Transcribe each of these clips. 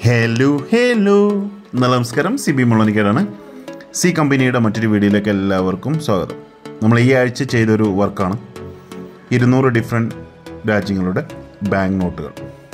hello hello നമസ്കാരം C B മുളനിക്കേടാണ് C കമ്പനിയുടെ മറ്റൊരു വീഡിയോയിലേക്ക് എല്ലാവർക്കും സ്വാഗതം നമ്മൾ ഈ ആഴ്ച ചെയ്തൊരു വർക്കാണ് ഇരുന്നൂറ് ഡിഫറെൻറ്റ് രാജ്യങ്ങളുടെ ബാങ്ക് നോട്ടുകൾ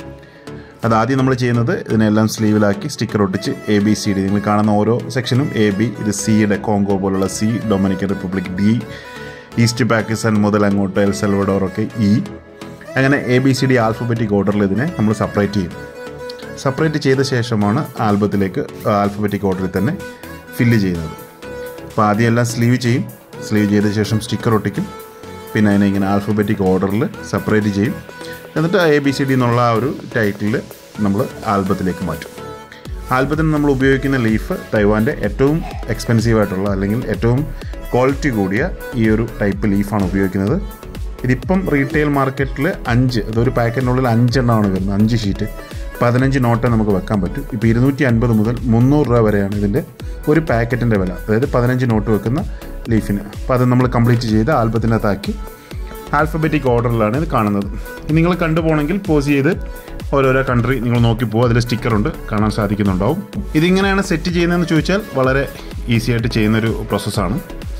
അതാദ്യം നമ്മൾ ചെയ്യുന്നത് ഇതിനെല്ലാം സ്ലീവിലാക്കി സ്റ്റിക്കർ ഒട്ടിച്ച് എ ബി സി ഡി നിങ്ങൾ കാണുന്ന ഓരോ സെക്ഷനും എ ബി ഇത് സിയുടെ കോങ്കോ പോലുള്ള C Dominican Republic D East Pakistan മുതൽ അങ്ങോട്ട് എൽ സെൽവഡോർ ഒക്കെ ഇ അങ്ങനെ A B C D alphabetic ഓർഡറിൽ ഇതിനെ നമ്മൾ സെപ്പറേറ്റ് ചെയ്യും സെപ്പറേറ്റ് ചെയ്ത ശേഷമാണ് ആൽബത്തിലേക്ക് ആൽഫബറ്റിക് ഓർഡറിൽ തന്നെ ഫില്ല് ചെയ്യുന്നത് അപ്പോൾ ആദ്യം എല്ലാം സ്ലീവ് ചെയ്യും സ്ലീവ് ചെയ്ത ശേഷം സ്റ്റിക്കർ ഒട്ടിക്കും പിന്നെ അതിനെ ഇങ്ങനെ ആൽഫബറ്റിക് ഓർഡറിൽ സെപ്പറേറ്റ് ചെയ്യും എന്നിട്ട് എ ബി സി ഡി എന്നുള്ള ആ ഒരു ടൈറ്റിൽ നമ്മൾ ആൽബത്തിലേക്ക് മാറ്റും ആൽബത്തിന് നമ്മൾ ഉപയോഗിക്കുന്ന ലീഫ് തൈവാൻ്റെ ഏറ്റവും എക്സ്പെൻസീവ് ആയിട്ടുള്ള അല്ലെങ്കിൽ ഏറ്റവും ക്വാളിറ്റി കൂടിയ ഈ ഒരു ടൈപ്പ് ലീഫാണ് ഉപയോഗിക്കുന്നത് ഇതിപ്പം റീറ്റെയിൽ മാർക്കറ്റിൽ അഞ്ച് അതൊരു പാക്കറ്റിനുള്ളിൽ അഞ്ചെണ്ണമാണ് വരുന്നത് അഞ്ച് ഷീറ്റ് പതിനഞ്ച് നോട്ടേ നമുക്ക് വെക്കാൻ പറ്റും ഇപ്പോൾ ഇരുന്നൂറ്റി അൻപത് മുതൽ മുന്നൂറ് രൂപ വരെയാണ് ഇതിൻ്റെ ഒരു പാക്കറ്റിൻ്റെ വില അതായത് പതിനഞ്ച് നോട്ട് വെക്കുന്ന ലീഫിന് അപ്പോൾ അത് നമ്മൾ കംപ്ലീറ്റ് ചെയ്ത് ആൽബത്തിനകത്താക്കി ആൽഫബറ്റിക് ഓർഡറിലാണ് ഇത് കാണുന്നത് ഇത് നിങ്ങൾ കണ്ടുപോകണമെങ്കിൽ പോസ് ചെയ്ത് ഓരോരോ കൺട്രി നിങ്ങൾ നോക്കി പോകും അതിൽ സ്റ്റിക്കറുണ്ട് കാണാൻ സാധിക്കുന്നുണ്ടാവും ഇതിങ്ങനെയാണ് സെറ്റ് ചെയ്യുന്നതെന്ന് ചോദിച്ചാൽ വളരെ ഈസി ആയിട്ട് ചെയ്യുന്നൊരു പ്രോസസ്സാണ്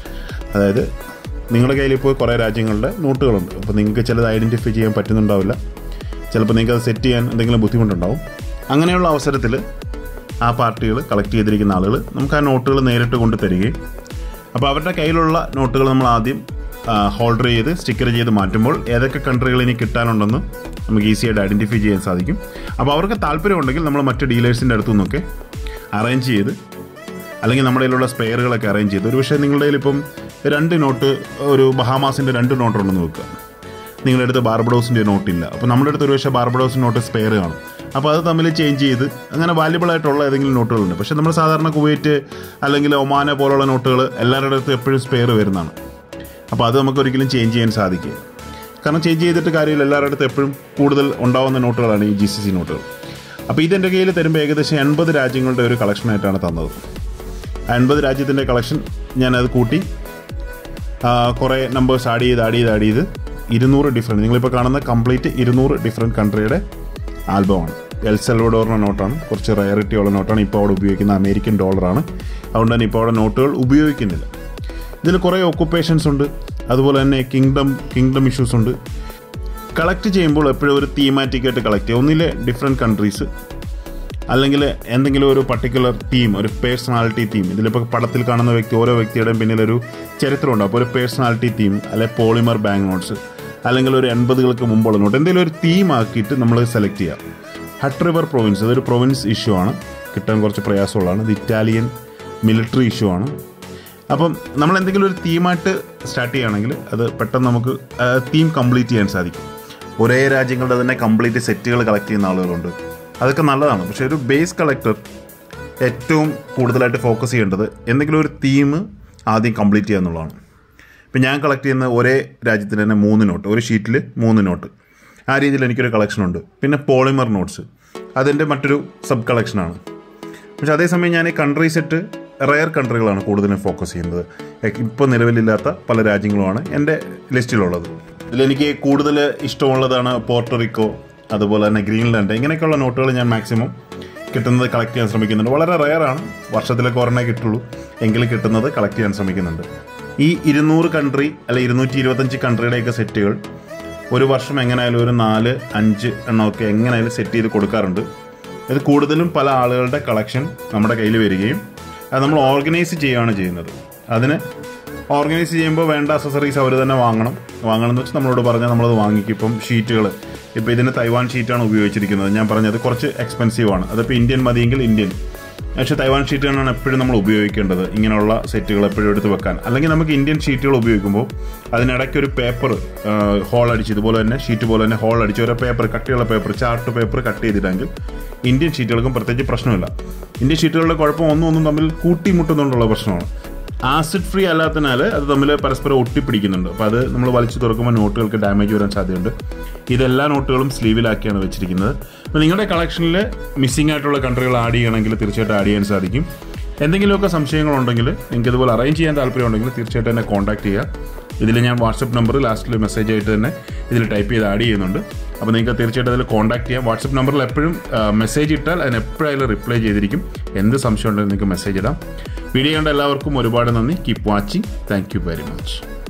അതായത് നിങ്ങളുടെ കയ്യിൽ ഇപ്പോൾ കുറേ രാജ്യങ്ങളുടെ നോട്ടുകളുണ്ട് അപ്പോൾ നിങ്ങൾക്ക് ചിലത് ഐഡൻറ്റിഫൈ ചെയ്യാൻ പറ്റുന്നുണ്ടാവില്ല ചിലപ്പോൾ നിങ്ങൾക്ക് അത് സെറ്റ് ചെയ്യാൻ എന്തെങ്കിലും ബുദ്ധിമുട്ടുണ്ടാവും അങ്ങനെയുള്ള അവസരത്തിൽ ആ പാർട്ടികൾ കളക്ട് ചെയ്തിരിക്കുന്ന ആളുകൾ നമുക്ക് ആ നോട്ടുകൾ നേരിട്ട് കൊണ്ട് തരികയും അപ്പോൾ അവരുടെ കയ്യിലുള്ള നോട്ടുകൾ നമ്മൾ ആദ്യം ഹോൾഡർ ചെയ്ത് സ്റ്റിക്കർ ചെയ്ത് മാറ്റുമ്പോൾ ഏതൊക്കെ കൺട്രികൾ ഇനി കിട്ടാനുണ്ടെന്ന് നമുക്ക് ഈസിയായിട്ട് ഐഡൻറ്റിഫൈ ചെയ്യാൻ സാധിക്കും അപ്പോൾ അവർക്ക് താല്പര്യമുണ്ടെങ്കിൽ നമ്മൾ മറ്റ് ഡീലേഴ്സിൻ്റെ അടുത്തു നിന്നൊക്കെ അറേഞ്ച് ചെയ്ത് അല്ലെങ്കിൽ നമ്മുടെ കയ്യിലുള്ള സ്പെയറുകളൊക്കെ അറേഞ്ച് ചെയ്ത് ഒരു പക്ഷേ നിങ്ങളുടെ കയ്യിൽ ഇപ്പം രണ്ട് നോട്ട് ഒരു ബഹാമാസിൻ്റെ രണ്ട് നോട്ട് ഉണ്ടെന്ന് വെക്കുക നിങ്ങളുടെ അടുത്ത് ബാർബഡോസിൻ്റെ നോട്ടില്ല അപ്പോൾ നമ്മുടെ അടുത്ത് ഒരു പക്ഷേ ബാർബഡോസിൻ്റെ നോട്ട് സ്പെയർ കാണും അപ്പോൾ അത് തമ്മിൽ ചേഞ്ച് ചെയ്ത് അങ്ങനെ വാല്യബിൾ ആയിട്ടുള്ള ഏതെങ്കിലും നോട്ടുകളുണ്ട് പക്ഷേ നമ്മൾ സാധാരണ കുവൈറ്റ് അല്ലെങ്കിൽ ഒമാന പോലുള്ള നോട്ടുകൾ എല്ലാവരുടെ അടുത്തും എപ്പോഴും സ്പെയർ വരുന്നതാണ് അപ്പോൾ അത് നമുക്ക് ഒരിക്കലും ചേഞ്ച് ചെയ്യാൻ സാധിക്കുക കാരണം ചേഞ്ച് ചെയ്തിട്ട് കാര്യമില്ല എല്ലാവരുടെ അടുത്തും എപ്പോഴും കൂടുതൽ ഉണ്ടാവുന്ന നോട്ടുകളാണ് ഈ ജി സി സി നോട്ടുകൾ അപ്പോൾ ഇതെൻ്റെ കയ്യിൽ തരുമ്പോൾ ഏകദേശം എൺപത് രാജ്യങ്ങളുടെ ഒരു കളക്ഷനായിട്ടാണ് തന്നത് ആ എൺപത് രാജ്യത്തിൻ്റെ കളക്ഷൻ ഞാനത് കൂട്ടി കുറേ നമ്പേഴ്സ് ആഡ് ചെയ്ത് ആഡ് ചെയ്ത് ആഡ് ചെയ്ത് ഇരുന്നൂറ് ഡിഫറെൻറ്റ് നിങ്ങളിപ്പോൾ കാണുന്ന കംപ്ലീറ്റ് ഇരുന്നൂറ് ഡിഫറെൻറ്റ് കൺട്രിയുടെ ആൽബമാണ് എൽ സെൽവഡോറിൻ്റെ നോട്ടാണ് കുറച്ച് റയറിറ്റി ഉള്ള നോട്ടാണ് ഇപ്പോൾ അവിടെ ഉപയോഗിക്കുന്ന അമേരിക്കൻ ഡോളറാണ് അതുകൊണ്ട് തന്നെ ഇപ്പോൾ അവിടെ നോട്ടുകൾ ഉപയോഗിക്കുന്നില്ല ഇതിൽ കുറേ ഒക്കുപ്പേഷൻസ് ഉണ്ട് അതുപോലെ തന്നെ കിങ്ഡം കിങ്ഡം ഇഷ്യൂസ് ഉണ്ട് കളക്ട് ചെയ്യുമ്പോൾ എപ്പോഴും ഒരു തീമാറ്റിക് ആയിട്ട് കളക്ട് ചെയ്യുക ഒന്നിലെ ഡിഫറെൻറ്റ് കൺട്രീസ് അല്ലെങ്കിൽ എന്തെങ്കിലും ഒരു പർട്ടിക്കുലർ തീം ഒരു പേഴ്സണാലിറ്റി തീം ഇതിലിപ്പോൾ പടത്തിൽ കാണുന്ന വ്യക്തി ഓരോ വ്യക്തിയുടെയും പിന്നിലൊരു ചരിത്രമുണ്ട് അപ്പോൾ ഒരു പേഴ്സണാലിറ്റി തീം അല്ലെ പോളിമർ ബാങ്ക് നോട്ട്സ് അല്ലെങ്കിൽ ഒരു എൺപതുകൾക്ക് മുമ്പുള്ള നോട്ട് എന്തെങ്കിലും ഒരു തീം ആക്കിയിട്ട് നമ്മൾ സെലക്ട് ചെയ്യുക ഹട്ട് റിവർ പ്രൊവിൻസ് അതൊരു പ്രൊവിൻസ് ഇഷ്യൂ ആണ് കിട്ടാൻ കുറച്ച് പ്രയാസമുള്ളതാണ് ഇത് ഇറ്റാലിയൻ മിലിറ്ററി ഇഷ്യൂ ആണ് അപ്പം നമ്മൾ എന്തെങ്കിലും ഒരു തീമായിട്ട് സ്റ്റാർട്ട് ചെയ്യുകയാണെങ്കിൽ അത് പെട്ടെന്ന് നമുക്ക് തീം കംപ്ലീറ്റ് ചെയ്യാൻ സാധിക്കും ഒരേ രാജ്യങ്ങളുടെ തന്നെ കംപ്ലീറ്റ് സെറ്റുകൾ കളക്ട് ചെയ്യുന്ന ആളുകളുണ്ട് അതൊക്കെ നല്ലതാണ് പക്ഷേ ഒരു ബേസ് കളക്ടർ ഏറ്റവും കൂടുതലായിട്ട് ഫോക്കസ് ചെയ്യേണ്ടത് എന്തെങ്കിലും ഒരു തീം ആദ്യം കംപ്ലീറ്റ് ചെയ്യുക എന്നുള്ളതാണ് ഇപ്പം ഞാൻ കളക്ട് ചെയ്യുന്ന ഒരേ രാജ്യത്തിന് തന്നെ മൂന്ന് നോട്ട് ഒരു ഷീറ്റിൽ മൂന്ന് നോട്ട് ആ രീതിയിൽ എനിക്കൊരു കളക്ഷൻ ഉണ്ട് പിന്നെ പോളിമർ നോട്ട്സ് അതിൻ്റെ മറ്റൊരു സബ് കളക്ഷനാണ് പക്ഷെ അതേസമയം ഞാൻ ഈ കൺട്രി സെറ്റ് റയർ കൺട്രികളാണ് കൂടുതലും ഫോക്കസ് ചെയ്യുന്നത് ഇപ്പോൾ നിലവിലില്ലാത്ത പല രാജ്യങ്ങളുമാണ് എൻ്റെ ലിസ്റ്റിലുള്ളത് ഇതിലെനിക്ക് കൂടുതൽ ഇഷ്ടമുള്ളതാണ് പോർട്ടോറിക്കോ അതുപോലെ തന്നെ ഗ്രീൻലാൻഡ് ഇങ്ങനെയൊക്കെയുള്ള നോട്ടുകൾ ഞാൻ മാക്സിമം കിട്ടുന്നത് കളക്ട് ചെയ്യാൻ ശ്രമിക്കുന്നുണ്ട് വളരെ റയറാണ് വർഷത്തിലൊക്കെ ഒരെണ്ണേ കിട്ടുള്ളൂ എങ്കിലും കിട്ടുന്നത് കളക്ട് ചെയ്യാൻ ശ്രമിക്കുന്നുണ്ട് ഈ ഇരുന്നൂറ് കൺട്രി അല്ലെ ഇരുന്നൂറ്റി ഇരുപത്തഞ്ച് കൺട്രിയുടെയൊക്കെ സെറ്റുകൾ ഒരു വർഷം എങ്ങനെയായാലും ഒരു നാല് അഞ്ച് എണ്ണമൊക്കെ എങ്ങനെയായാലും സെറ്റ് ചെയ്ത് കൊടുക്കാറുണ്ട് ഇത് കൂടുതലും പല ആളുകളുടെ കളക്ഷൻ നമ്മുടെ കയ്യിൽ വരികയും അത് നമ്മൾ ഓർഗനൈസ് ചെയ്യുകയാണ് ചെയ്യുന്നത് അതിന് ഓർഗനൈസ് ചെയ്യുമ്പോൾ വേണ്ട അസസറീസ് അവർ തന്നെ വാങ്ങണം വാങ്ങണം എന്ന് വെച്ചാൽ നമ്മളോട് പറഞ്ഞാൽ നമ്മളത് വാങ്ങിക്കും ഇപ്പം ഷീറ്റുകൾ ഇപ്പോൾ ഇതിന് തൈവാൻ ഷീറ്റാണ് ഉപയോഗിച്ചിരിക്കുന്നത് ഞാൻ പറഞ്ഞത് കുറച്ച് എക്സ്പെൻസീവ് ആണ് അതിപ്പോൾ ഇന്ത്യൻ മതിയെങ്കിൽ ഇന്ത്യൻ പക്ഷേ തൈവാൻ ഷീറ്റുകളാണ് എപ്പോഴും നമ്മൾ ഉപയോഗിക്കേണ്ടത് ഇങ്ങനെയുള്ള സെറ്റുകൾ എപ്പോഴും എടുത്ത് വെക്കാൻ അല്ലെങ്കിൽ നമുക്ക് ഇന്ത്യൻ ഷീറ്റുകൾ ഉപയോഗിക്കുമ്പോൾ അതിനിടയ്ക്ക് ഒരു പേപ്പർ ഹോൾ അടിച്ച് ഇതുപോലെ തന്നെ ഷീറ്റ് പോലെ തന്നെ ഹോൾ അടിച്ച് ഒരു പേപ്പർ കട്ടിയുള്ള പേപ്പർ ചാർട്ട് പേപ്പർ കട്ട് ചെയ്തിട്ടെങ്കിൽ ഇന്ത്യൻ ഷീറ്റുകൾക്കും പ്രത്യേകിച്ച് പ്രശ്നമില്ല ഇന്ത്യൻ ഷീറ്റുകളുടെ കുഴപ്പം ഒന്നും ഒന്നും തമ്മിൽ കൂട്ടിമുട്ടുന്നുണ്ടുള്ള പ്രശ്നമാണ് ആസിഡ് ഫ്രീ അല്ലാത്തതിനാൽ അത് തമ്മിൽ പരസ്പരം ഒട്ടിപ്പിടിക്കുന്നുണ്ട് അപ്പോൾ അത് നമ്മൾ വലിച്ചു തുറക്കുമ്പോൾ നോട്ടുകൾക്ക് ഡാമേജ് വരാൻ സാധ്യതയുണ്ട് ഇതെല്ലാ നോട്ടുകളും സ്ലീവിലാക്കിയാണ് വെച്ചിരിക്കുന്നത് അപ്പോൾ നിങ്ങളുടെ കളക്ഷനിൽ മിസ്സിംഗ് ആയിട്ടുള്ള കൺട്രികൾ ആഡ് ചെയ്യണമെങ്കിൽ തീർച്ചയായിട്ടും ആഡ് ചെയ്യാൻ സാധിക്കും എന്തെങ്കിലുമൊക്കെ സംശയങ്ങളുണ്ടെങ്കിൽ നിങ്ങൾക്ക് ഇതുപോലെ അറേഞ്ച് ചെയ്യാൻ താല്പര്യമുണ്ടെങ്കിൽ തീർച്ചയായിട്ടും എന്നെ കോൺടാക്ട് ചെയ്യുക ഇതിൽ ഞാൻ വാട്സപ്പ് നമ്പർ ലാസ്റ്റിൽ മെസ്സേജ് ആയിട്ട് തന്നെ ഇതിൽ ടൈപ്പ് ചെയ്ത് ആഡ് ചെയ്യുന്നുണ്ട് അപ്പോൾ നിങ്ങൾക്ക് തീർച്ചയായിട്ടും അതിൽ കോൺടാക്ട് ചെയ്യാം വാട്സപ്പ് നമ്പറിൽ എപ്പോഴും മെസ്സേജ് ഇട്ടാൽ അതിന് എപ്പോഴായാലും റിപ്ലൈ ചെയ്തിരിക്കും എന്ത് സംശയം ഉണ്ടെങ്കിൽ നിങ്ങൾക്ക് മെസ്സേജ് ഇടാം വീഡിയോ കണ്ട എല്ലാവർക്കും ഒരുപാട് നന്ദി keep watching thank you very much